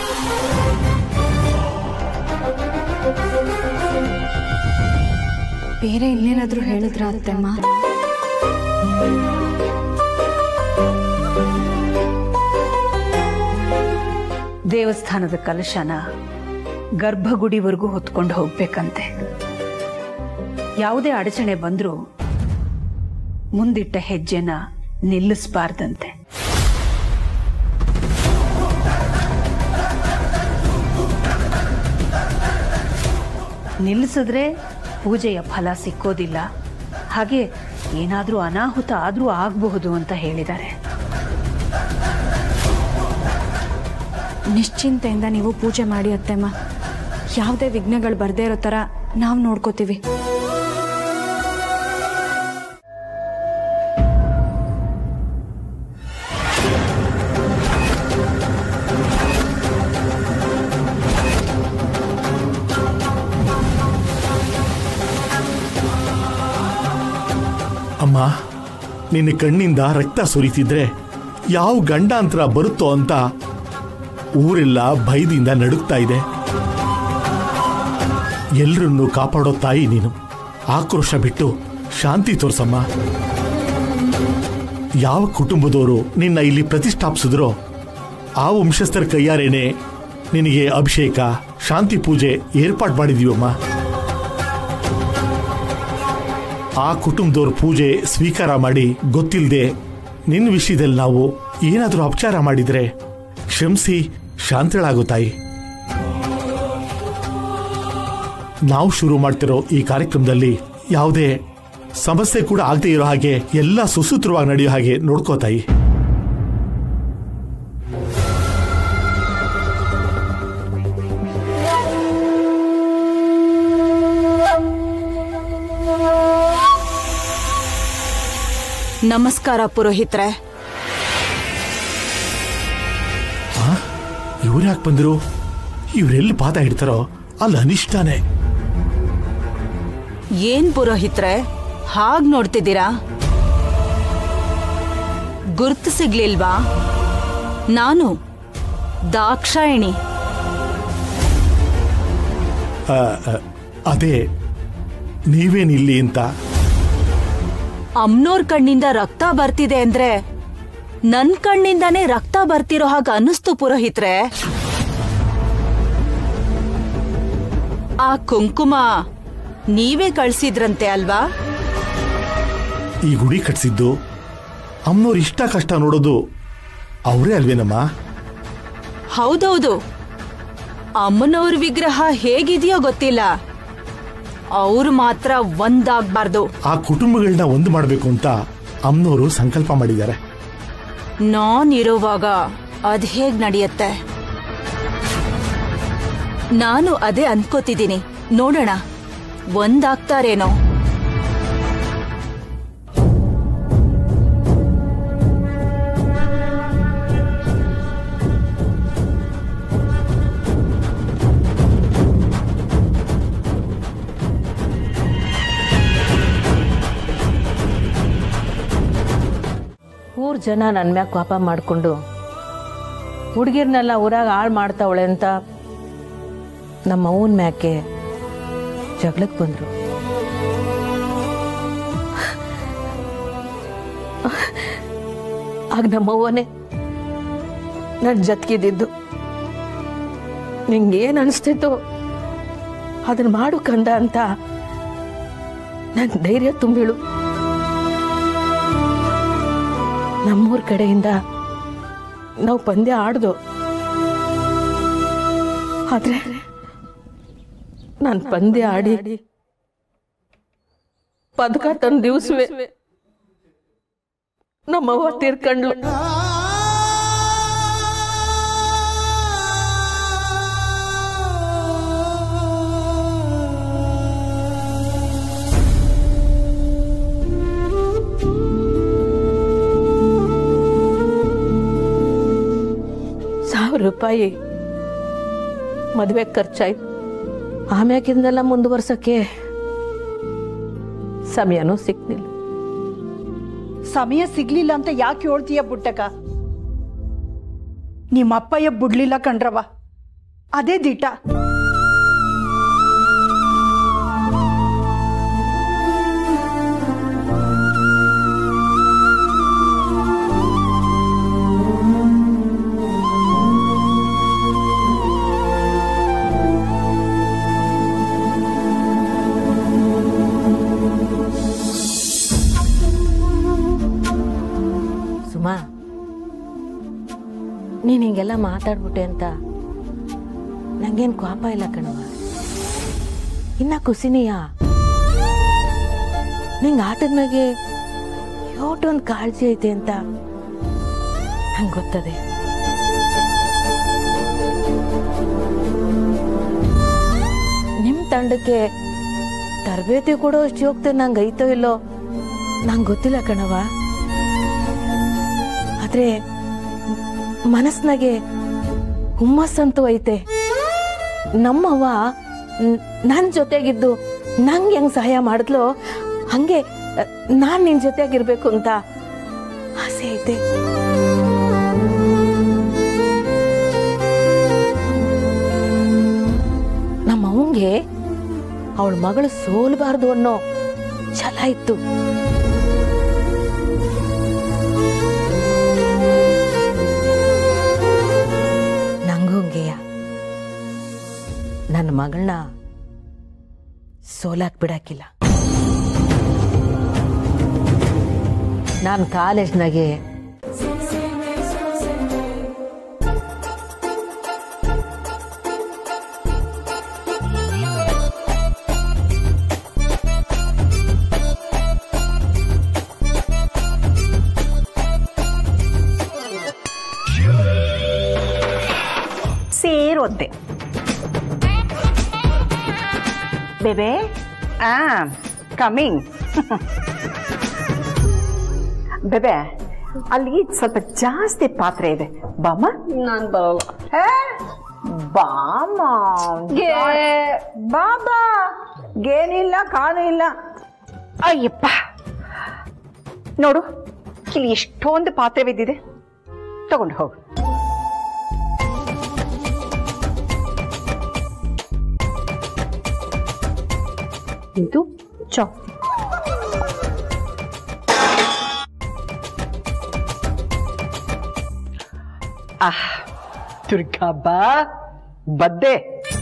ಬೇರೆ ಇನ್ನೇನಾದ್ರೂ ಹೇಳಿದ್ರ ಅತ್ತೆಮ್ಮ ದೇವಸ್ಥಾನದ ಕಲಶನ ಗರ್ಭಗುಡಿವರೆಗೂ ಹೊತ್ಕೊಂಡು ಹೋಗ್ಬೇಕಂತೆ ಯಾವುದೇ ಅಡಚಣೆ ಬಂದರೂ ಮುಂದಿಟ್ಟ ಹೆಜ್ಜೆನ ನಿಲ್ಲಿಸಬಾರ್ದಂತೆ ನಿಲ್ಲಿಸಿದ್ರೆ ಪೂಜೆಯ ಫಲ ಸಿಕ್ಕೋದಿಲ್ಲ ಹಾಗೆ ಏನಾದರೂ ಅನಾಹುತ ಆದರೂ ಆಗಬಹುದು ಅಂತ ಹೇಳಿದ್ದಾರೆ ನಿಶ್ಚಿಂತೆಯಿಂದ ನೀವು ಪೂಜೆ ಮಾಡಿ ಅತ್ತೆಮ್ಮ ಯಾವುದೇ ವಿಘ್ನಗಳು ಬರ್ದೇ ಇರೋ ಥರ ನಾವು ನೋಡ್ಕೋತೀವಿ ಅಮ್ಮ ನಿನ್ನ ಕಣ್ಣಿಂದ ರಕ್ತ ಸುರಿತಿದ್ರೆ ಯಾವ ಗಂಡಾಂತರ ಬರುತ್ತೋ ಅಂತ ಊರೆಲ್ಲ ಭಯದಿಂದ ನಡುಗ್ತಾ ಇದೆ ಎಲ್ರನ್ನೂ ಕಾಪಾಡೋ ತಾಯಿ ನೀನು ಆಕ್ರೋಶ ಬಿಟ್ಟು ಶಾಂತಿ ತೋರ್ಸಮ್ಮ ಯಾವ ಕುಟುಂಬದವರು ನಿನ್ನ ಇಲ್ಲಿ ಪ್ರತಿಷ್ಠಾಪಿಸಿದ್ರೋ ಆ ವಂಶಸ್ಥರ ಕೈಯಾರೇನೆ ನಿನಗೆ ಅಭಿಷೇಕ ಶಾಂತಿ ಪೂಜೆ ಏರ್ಪಾಡು ಮಾಡಿದೀವಮ್ಮ ಆ ಕುಟುಂಬದವ್ರ ಪೂಜೆ ಸ್ವೀಕಾರ ಮಾಡಿ ಗೊತ್ತಿಲ್ಲದೆ ನಿನ್ನ ವಿಷಯದಲ್ಲಿ ನಾವು ಏನಾದರೂ ಅಪಚಾರ ಮಾಡಿದ್ರೆ ಕ್ಷಮಿಸಿ ಶಾಂತಳಾಗೋ ತಾಯಿ ನಾವು ಶುರು ಮಾಡ್ತಿರೋ ಈ ಕಾರ್ಯಕ್ರಮದಲ್ಲಿ ಯಾವುದೇ ಸಮಸ್ಯೆ ಕೂಡ ಆಗದೆ ಇರೋ ಹಾಗೆ ಎಲ್ಲ ಸುಸೂತ್ರವಾಗಿ ನಡೆಯೋ ಹಾಗೆ ನೋಡ್ಕೋ ತಾಯಿ ನಮಸ್ಕಾರ ಪುರೋಹಿತ್ರೆ ಇವ್ರು ಯಾಕೆ ಬಂದ್ರು ಇವ್ರೆಲ್ಲಿ ಪಾದ ಇಡ್ತಾರೋ ಅಲ್ಲಿ ಅನಿಷ್ಟಾನೆ ಏನ್ ಪುರೋಹಿತ್ರೆ ಹಾಗ್ ನೋಡ್ತಿದ್ದೀರಾ ಗುರ್ತು ಸಿಗ್ಲಿಲ್ವಾ ನಾನು ದಾಕ್ಷಾಯಣಿ ಆ, ಆ, ಅದೇ ನೀವೇನಿಲ್ಲಿ ಅಂತ ಅಮ್ನೋರ್ ಕಣ್ಣಿಂದ ರಕ್ತ ಬರ್ತಿದೆ ಅಂದ್ರೆ ನನ್ ಕಣ್ಣಿಂದಾನೇ ರಕ್ತ ಬರ್ತಿರೋ ಹಾಗ ಅನ್ನಿಸ್ತು ಪುರೋಹಿತ್ರೆ ಆ ಕುಂಕುಮ ನೀವೇ ಕಳ್ಸಿದ್ರಂತೆ ಅಲ್ವಾ ಈ ಗುಡಿ ಕಟ್ಸಿದ್ದು ಅಮ್ಮನವ್ರ ಇಷ್ಟ ಕಷ್ಟ ನೋಡೋದು ಅವರೇ ಅಲ್ವೇನಮ್ಮ ಹೌದೌದು ಅಮ್ಮನವ್ರ ವಿಗ್ರಹ ಹೇಗಿದೆಯೋ ಗೊತ್ತಿಲ್ಲ ಅವ್ರು ಮಾತ್ರ ಒಂದಾಗ್ಬಾರ್ದು ಆ ಕುಟುಂಬಗಳನ್ನ ಒಂದು ಮಾಡಬೇಕು ಅಂತ ಅಮ್ಮನವರು ಸಂಕಲ್ಪ ಮಾಡಿದ್ದಾರೆ ನಾನ್ ಇರುವಾಗ ಅದ್ ಹೇಗ್ ನಡೆಯತ್ತೆ ನಾನು ಅದೇ ಅನ್ಕೋತಿದ್ದೀನಿ ನೋಡೋಣ ಒಂದಾಗ್ತಾರೇನೋ ಊರ್ ಜನ ನನ್ನ ಮ್ಯಾಗ ಕೋಪ ಮಾಡಿಕೊಂಡು ಹುಡುಗಿರ್ನೆಲ್ಲ ಊರಾಗ ಹಾಳು ಮಾಡ್ತಾವಳೆ ಅಂತ ನಮ್ಮ ಅವನ ಮ್ಯಾಕೆ ಜಗಳಕ್ಕೆ ಬಂದರು ಆಗ ನಮ್ಮವ್ವನೇ ನನ್ನ ಜತ್ಗಿದ್ದಿದ್ದು ನಿಂಗೇನು ಅನಿಸ್ತಿತ್ತು ಅದನ್ನ ಮಾಡು ಕಂದ ಅಂತ ನನ್ನ ಧೈರ್ಯ ತುಂಬಿಳು ನಮ್ಮೂರ ಕಡೆಯಿಂದ ನಾವು ಪಂದ್ಯ ಆಡ್ದು ಆದ್ರೆ ನಾನು ಪಂದ್ಯ ಆಡಿ ಪದಕ ತಂದ ದಿವಸವೇ ನಮ್ಮವ್ವ ತೀರ್ಕೊಂಡ್ಲು ಸಾವಿರ ರೂಪಾಯಿ ಮದುವೆ ಖರ್ಚಾಯ್ತು ಆಮ್ಯಾಗಿಂದೆಲ್ಲ ಮುಂದುವರ್ಸಕ್ಕೆ ಸಮಯನೂ ಸಿಕ್ಲಿಲ್ಲ ಸಮಯ ಸಿಗ್ಲಿಲ್ಲ ಅಂತ ಯಾಕೆ ಹೇಳ್ತೀಯ ಬುಟ್ಟಕ ನಿಮ್ಮ ಅಪ್ಪಯ್ಯ ಬಿಡ್ಲಿಲ್ಲ ಕಣ್ರವ ಅದೇ ದಿಟ ಸುಮಾ ನೀನು ಹಿಂಗೆಲ್ಲ ಮಾತಾಡ್ಬಿಟ್ಟೆ ಅಂತ ನಂಗೇನು ಕೋಪ ಇಲ್ಲ ಕಣವ ಇನ್ನ ಖುಷಿನೀಯ ನಿಂಗೆ ಆಟದ ಮ್ಯಾಗೆ ಯೋಟೊಂದು ಕಾಳಜಿ ಐತೆ ಅಂತ ನಂಗೆ ಗೊತ್ತದೆ ನಿಮ್ಮ ತಂಡಕ್ಕೆ ತರಬೇತಿ ಕೊಡೋ ಅಷ್ಟು ಯೋಗ್ಯತೆ ನಂಗೆ ಐತೋ ಇಲ್ಲೋ ನಂಗೆ ಗೊತ್ತಿಲ್ಲ ಕಣವ ಆದ್ರೆ ಮನಸ್ನಾಗೆ ಹುಮ್ಮಸ್ಸಂತೂ ಐತೆ ನಮ್ಮವ್ವ ನನ್ನ ಜೊತೆಗಿದ್ದು ನಂಗೆ ಹೆಂಗ್ ಸಹಾಯ ಮಾಡಿದ್ಲೋ ಹಂಗೆ ನಾನು ನಿನ್ ಜೊತೆಗಿರ್ಬೇಕು ಅಂತ ಆಸೆ ಐತೆ ನಮ್ಮ ಅವಂಗೆ ಅವಳ ಮಗಳು ಸೋಲ್ಬಾರ್ದು ಅನ್ನೋ ಛಲ ಇತ್ತು ನಂಗಂಗೆಯ ನನ್ನ ಮಗಳನ್ನ ಸೋಲಾಕ್ ಬಿಡಾಕಿಲ್ಲ ನಾನು ಕಾಲೇಜ್ನಾಗೆ ಸೇರೋದ್ದೆ ಬೇಬೆ ಆ ಕಮಿಂಗ್ ಬೇಬೆ ಅಲ್ಲಿ ಸ್ವಲ್ಪ ಜಾಸ್ತಿ ಪಾತ್ರೆ ಇದೆ ಬಾಮ ನಾನು ಬರಲ್ಲ ಬಾಮ ಬಾಬಾ ಗೇನಿಲ್ಲ ಕಾಣು ಇಲ್ಲ ಅಯ್ಯಪ್ಪ ನೋಡು ಇಲ್ಲಿ ಎಷ್ಟೊಂದು ಪಾತ್ರೆ ಬಿದ್ದಿದೆ ತಗೊಂಡು ಹೋಗು ಇದು ಚಾಪ್ ಆಹ್ ದುರ್ಗಾ ಬಾ ಬದ್ದೆ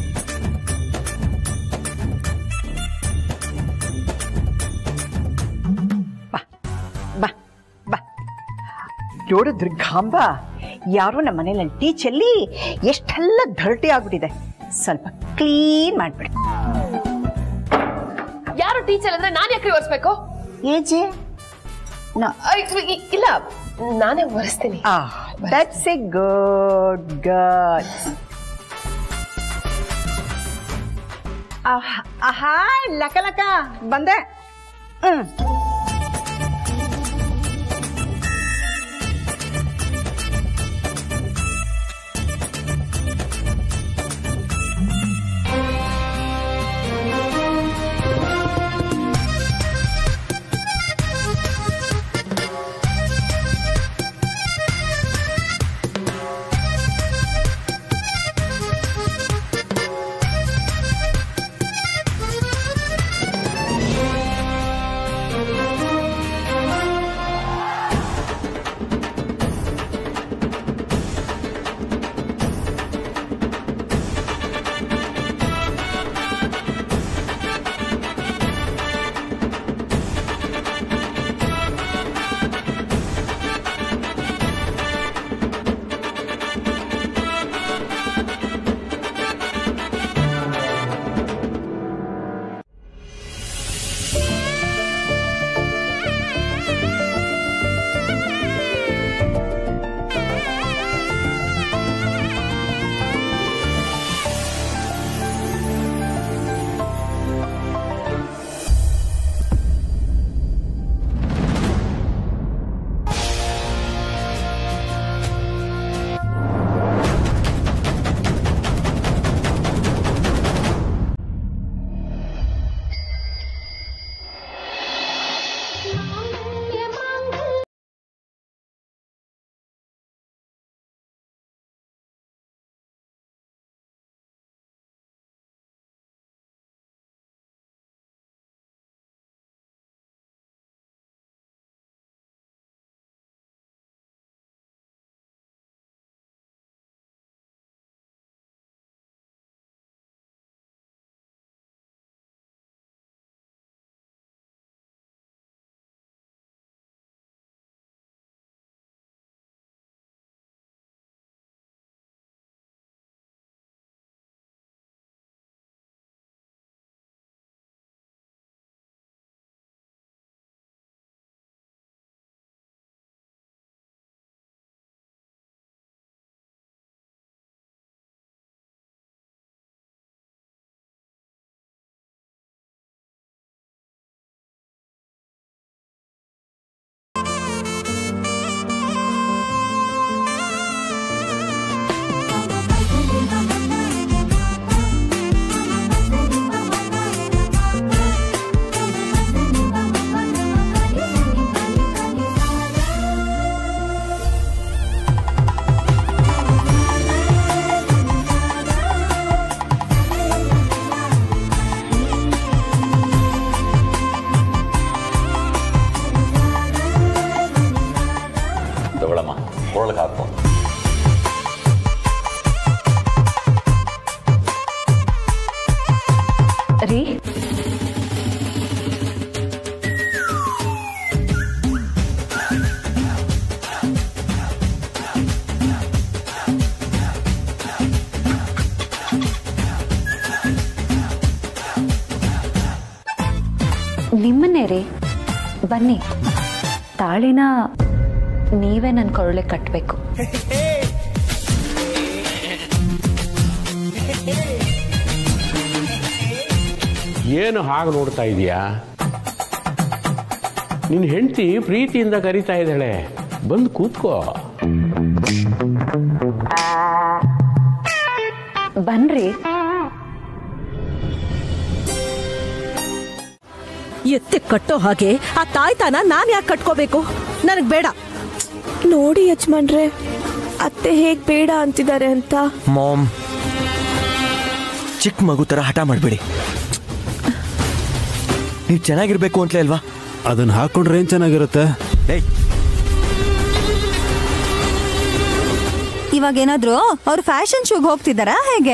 ಬಾ ಬಾ ಬಾ ನೋಡು ದುರ್ಗಾಂಬ ಯಾರೋ ನಮ್ಮ ಮನೇಲಿ ಟೀ ಚೆಲ್ಲಿ ಎಷ್ಟೆಲ್ಲ ಧರ್ಟಿ ಆಗ್ಬಿಟ್ಟಿದೆ ಸ್ವಲ್ಪ ಕ್ಲೀನ್ ಮಾಡ್ಬಿಡಿ ಯಾರು ಟೀಚರ್ ಅಂದ್ರೆ ನಾನು ಯಾಕೆ ಒರೆಸ್ಬೇಕು ಏಜೆ ಇಲ್ಲ ನಾನೇ ಒರೆಸ್ತೀನಿ that's a good girl hi ಲಕ ಲಕ ಬಂದೆ ಹ್ಮ್ ರೀ ನಿಮ್ಮನ್ನೇ ರೀ ಬನ್ನಿ ತಾಳಿನ ನೀವೇ ನನ್ನ ಕೊರಳೆ ಕಟ್ಟಬೇಕು ಏನು ಹಾಗೆ ನೋಡ್ತಾ ಇದೀಯಾ ನಿನ್ನ ಹೆಂಡತಿ ಪ್ರೀತಿಯಿಂದ ಕರಿತಾ ಇದ್ದಾಳೆ ಬಂದು ಕೂತ್ಕೋ ಬನ್ರಿ ಎತ್ತಿ ಕಟ್ಟೋ ಹಾಗೆ ಆ ತಾಯ್ತಾನ ನಾನ್ ಯಾಕೆ ಕಟ್ಕೋಬೇಕು ನನಗ್ ಬೇಡ ನೋಡಿ ಯಜಮಾನ್ರೆ ಅತ್ತೆ ಹೇಗ್ ಬೇಡ ಅಂತಿದ್ದಾರೆ ಅಂತ ಮಾಮ್ ಚಿಕ್ಕ ಮಗು ತರ ಹಠ ಮಾಡಬೇಡಿ ನೀವು ಚೆನ್ನಾಗಿರ್ಬೇಕು ಅಂತಲೇ ಅಲ್ವಾ ಅದನ್ನ ಹಾಕೊಂಡ್ರೆ ಏನ್ ಚೆನ್ನಾಗಿರುತ್ತೆ ಏಯ್ ಇವಾಗ ಏನಾದ್ರು ಅವ್ರು ಫ್ಯಾಷನ್ ಶೋಗೆ ಹೋಗ್ತಿದ್ದಾರಾ ಹೇಗೆ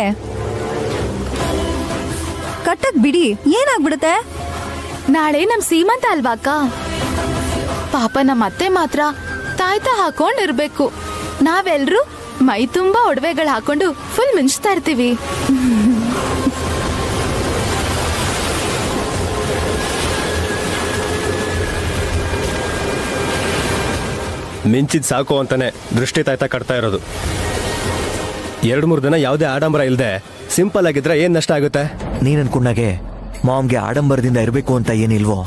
ಕಟ್ಟಕ್ ಬಿಡಿ ಏನಾಗ್ಬಿಡುತ್ತೆ ನಾಳೆ ನಮ್ ಸೀಮಂತ ಅಲ್ವಾ ಅಕ್ಕ ಪಾಪ ನಮ್ಮ ಅತ್ತೆ ಮಾತ್ರ ತಾಯ್ತ ಹಾಕೊಂಡಿರ್ಬೇಕು ನಾವೆಲ್ರೂ ಮೈ ತುಂಬಾ ಒಡವೆಗಳು ಹಾಕೊಂಡು ಫುಲ್ ಮಿಂಚ್ತಾ ಇರ್ತೀವಿ ಮಿಂಚಿದ್ ಸಾಕು ಅಂತಾನೆ ದೃಷ್ಟಿ ತಾಯ್ತಾ ಕಟ್ತಾ ಇರೋದು ಎರಡು ಮೂರು ದಿನ ಯಾವುದೇ ಆಡಂಬರ ಇಲ್ಲದೆ ಸಿಂಪಲ್ ಆಗಿದ್ರೆ ಏನ್ ನಷ್ಟ ಆಗುತ್ತೆ ನೀನ್ ಅನ್ಕೊಂಡಾಗೆ ಮಾಮ್ಗೆ ಆಡಂಬರದಿಂದ ಇರಬೇಕು ಅಂತ ಏನಿಲ್ವೋ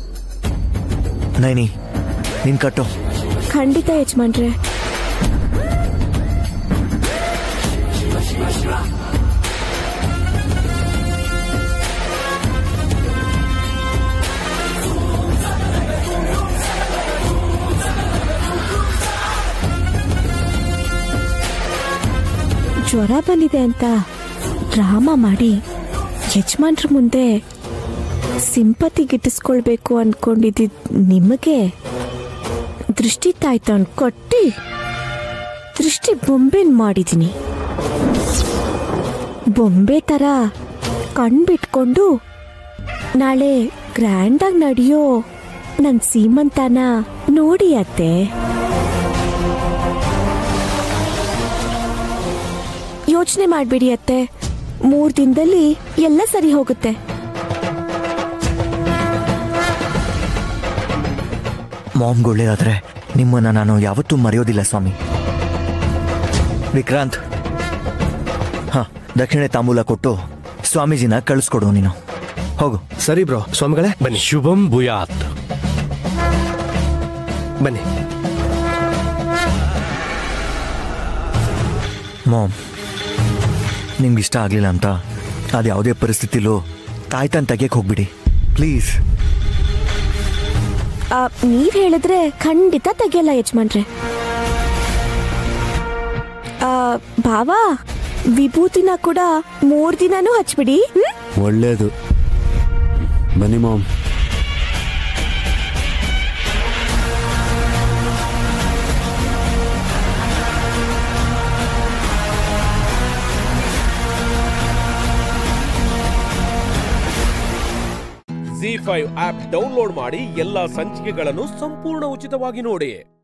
ನೈನಿ ನೀನ್ ಕಟ್ಟೋ ಖಂಡಿತ ಯಜಮಾನ್ರೆ ಜ್ವರ ಬಂದಿದೆ ಅಂತ ಡ್ರಾಮಾ ಮಾಡಿ ಯಜಮಾನ್ರ ಮುಂದೆ ಸಿಂಪತಿ ಗಿಟ್ಟಿಸ್ಕೊಳ್ಬೇಕು ಅನ್ಕೊಂಡಿದ್ದಿದ್ ನಿಮಗೆ ದೃಷ್ಟಿ ತಾಯ್ತ ಕೊಟ್ಟಿ ದೃಷ್ಟಿ ಬೊಂಬೆನ್ ಮಾಡಿದೀನಿ ಬೊಂಬೆ ತರ ಕಣ್ಬಿಟ್ಕೊಂಡು ನಾಳೆ ಗ್ರ್ಯಾಂಡಾಗಿ ನಡೆಯೋ ನನ್ ಸೀಮಂತನ ನೋಡಿ ಅತ್ತೆ ಯೋಚನೆ ಮಾಡ್ಬೇಡಿ ಅತ್ತೆ ಮೂರ್ ದಿನದಲ್ಲಿ ಎಲ್ಲ ಸರಿ ಹೋಗುತ್ತೆ ಮಾಮ್ಗೆ ಒಳ್ಳೇದಾದ್ರೆ ನಿಮ್ಮನ್ನ ನಾನು ಯಾವತ್ತೂ ಮರೆಯೋದಿಲ್ಲ ಸ್ವಾಮಿ ವಿಕ್ರಾಂತ್ ಹಾ ದಕ್ಷಿಣೆ ತಾಂಬೂಲ ಕೊಟ್ಟು ಸ್ವಾಮೀಜಿನ ಕಳಿಸ್ಕೊಡು ನೀನು ಹೋಗು ಸರಿ ಬ್ರೋ ಸ್ವಾಮಿಗಳೇ ಬನ್ನಿ ಶುಭಂ ಭೂಯಾತ್ ಬನ್ನಿ ಮಾಮ್ ನಿಮ್ಗೆ ಇಷ್ಟ ಆಗಲಿಲ್ಲ ಅಂತ ಅದು ಯಾವುದೇ ಪರಿಸ್ಥಿತಿಲೂ ತಾಯ್ತನ್ ತೆಗಿಯಕ್ಕೆ ಹೋಗ್ಬಿಡಿ ಪ್ಲೀಸ್ ಆ, ನೀವ್ ಹೇಳಿದ್ರೆ ಖಂಡಿತ ತೆಗಿಯಲ್ಲ ಯಜಮಾನ್ರೆ ಆ, ಭಾವ ವಿಭೂತಿನ ಕೂಡ ಮೂರ್ ದಿನಾನೂ ಹಚ್ಬಿಡಿ ಹ್ಮ್? ಒಳ್ಳೇದು ಬನ್ನಿ mom Zee five app download ಮಾಡಿ ಎಲ್ಲಾ ಸಂಚಿಕೆಗಳನ್ನು ಸಂಪೂರ್ಣ ಉಚಿತವಾಗಿ ನೋಡಿ